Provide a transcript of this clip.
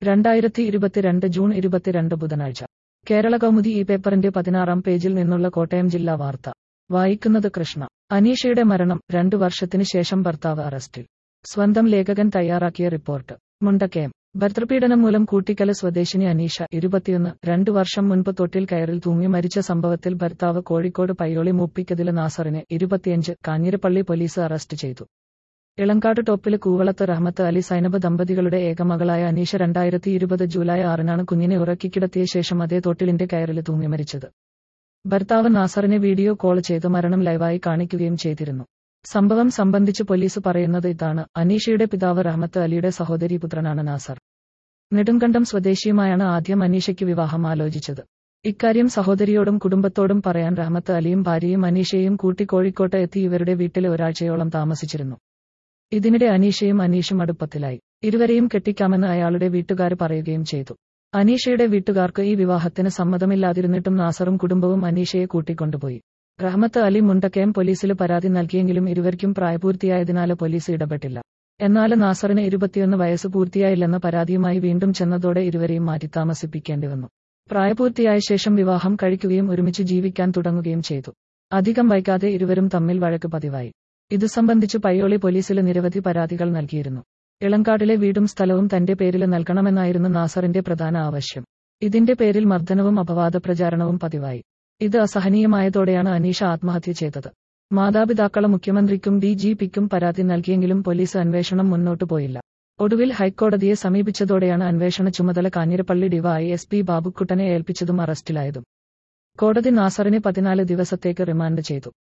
രണ്ടായിരത്തി ഇരുപത്തിരണ്ട് ജൂൺ ഇരുപത്തിരണ്ട് ബുധനാഴ്ച കേരള കൗമുദി ഈ പേപ്പറിന്റെ പതിനാറാം പേജിൽ നിന്നുള്ള കോട്ടയം ജില്ലാ വാർത്ത വായിക്കുന്നത് കൃഷ്ണ അനീഷയുടെ മരണം രണ്ടു വർഷത്തിന് ശേഷം ഭർത്താവ് അറസ്റ്റിൽ സ്വന്തം ലേഖകൻ തയ്യാറാക്കിയ റിപ്പോർട്ട് മുണ്ടക്കയം ഭർത്തൃപീഡനം മൂലം കൂട്ടിക്കല സ്വദേശിനി അനീഷ ഇരുപത്തിയൊന്ന് രണ്ടു വർഷം മുൻപ് തൊട്ടിൽ കയറിൽ തൂങ്ങി മരിച്ച സംഭവത്തിൽ ഭർത്താവ് കോഴിക്കോട് പയ്യോളി മൂപ്പിക്കതിലെ നാസറിനെ ഇരുപത്തിയഞ്ച് കാഞ്ഞിരപ്പള്ളി പോലീസ് അറസ്റ്റ് ചെയ്തു ഇളങ്കാട് ടോപ്പില് കൂവളത്ത് റഹ്മത്ത് അലി സൈനബ് ദമ്പതികളുടെ ഏകമകളായ അനീഷ രണ്ടായിരത്തി ഇരുപത് ജൂലൈ ആറിനാണ് കുഞ്ഞിനെ ഉറക്കിക്കിടത്തിയ ശേഷം അതേ തൊട്ടിലിന്റെ കയറിൽ തൂങ്ങി മരിച്ചത് ഭർത്താവ് നാസറിനെ വീഡിയോ കോൾ ചെയ്ത് മരണം ലൈവായി കാണിക്കുകയും ചെയ്തിരുന്നു സംഭവം സംബന്ധിച്ച് പോലീസ് പറയുന്നത് ഇതാണ് അനീഷയുടെ പിതാവ് റഹ്മത്ത് അലിയുടെ സഹോദരി പുത്രനാണ് നാസർ നെടുങ്കണ്ടം സ്വദേശിയുമായാണ് ആദ്യം അനീഷയ്ക്ക് വിവാഹം ആലോചിച്ചത് ഇക്കാര്യം സഹോദരിയോടും കുടുംബത്തോടും പറയാൻ റഹ്മത്ത് അലിയും ഭാര്യയും അനീഷയും കൂട്ടി കോഴിക്കോട്ട് എത്തി ഇവരുടെ വീട്ടിൽ ഒരാഴ്ചയോളം താമസിച്ചിരുന്നു ഇതിനിടെ അനീഷയും അനീഷും അടുപ്പത്തിലായി ഇരുവരെയും കെട്ടിക്കാമെന്ന് അയാളുടെ വീട്ടുകാർ പറയുകയും ചെയ്തു അനീഷയുടെ വീട്ടുകാർക്ക് ഈ വിവാഹത്തിന് സമ്മതമില്ലാതിരുന്നിട്ടും നാസറും കുടുംബവും അനീഷയെ കൂട്ടിക്കൊണ്ടുപോയി റഹ്മത്ത് അലി മുണ്ടക്കയം പോലീസിൽ പരാതി നൽകിയെങ്കിലും ഇരുവർക്കും പ്രായപൂർത്തിയായതിനാൽ പോലീസ് ഇടപെട്ടില്ല എന്നാൽ നാസറിന് ഇരുപത്തിയൊന്ന് വയസ്സ് പൂർത്തിയായില്ലെന്ന പരാതിയുമായി വീണ്ടും ചെന്നതോടെ ഇരുവരെയും മാറ്റി താമസിപ്പിക്കേണ്ടി വന്നു പ്രായപൂർത്തിയായ ശേഷം വിവാഹം കഴിക്കുകയും ഒരുമിച്ച് ജീവിക്കാൻ തുടങ്ങുകയും ചെയ്തു അധികം വൈകാതെ ഇരുവരും തമ്മിൽ വഴക്ക് പതിവായി ഇതു സംബന്ധിച്ച് പയ്യോളി പോലീസിൽ നിരവധി പരാതികൾ നൽകിയിരുന്നു ഇളങ്കാടിലെ വീടും സ്ഥലവും തന്റെ പേരിൽ നൽകണമെന്നായിരുന്നു നാസറിന്റെ പ്രധാന ആവശ്യം ഇതിന്റെ പേരിൽ മർദ്ദനവും അപവാദ പ്രചാരണവും പതിവായി ഇത് അസഹനീയമായതോടെയാണ് അനീഷ ആത്മഹത്യ ചെയ്തത് മാതാപിതാക്കളെ മുഖ്യമന്ത്രിക്കും ഡി ജി പിക്കും പരാതി നൽകിയെങ്കിലും പോലീസ് അന്വേഷണം മുന്നോട്ടു പോയില്ല ഒടുവിൽ ഹൈക്കോടതിയെ സമീപിച്ചതോടെയാണ് അന്വേഷണ ചുമതല കാഞ്ഞിരപ്പള്ളി ഡിവൈ എസ് പി ബാബുക്കുട്ടനെ ഏൽപ്പിച്ചതും അറസ്റ്റിലായതും കോടതി നാസറിനെ പതിനാല് ദിവസത്തേക്ക് റിമാൻഡ് ചെയ്തു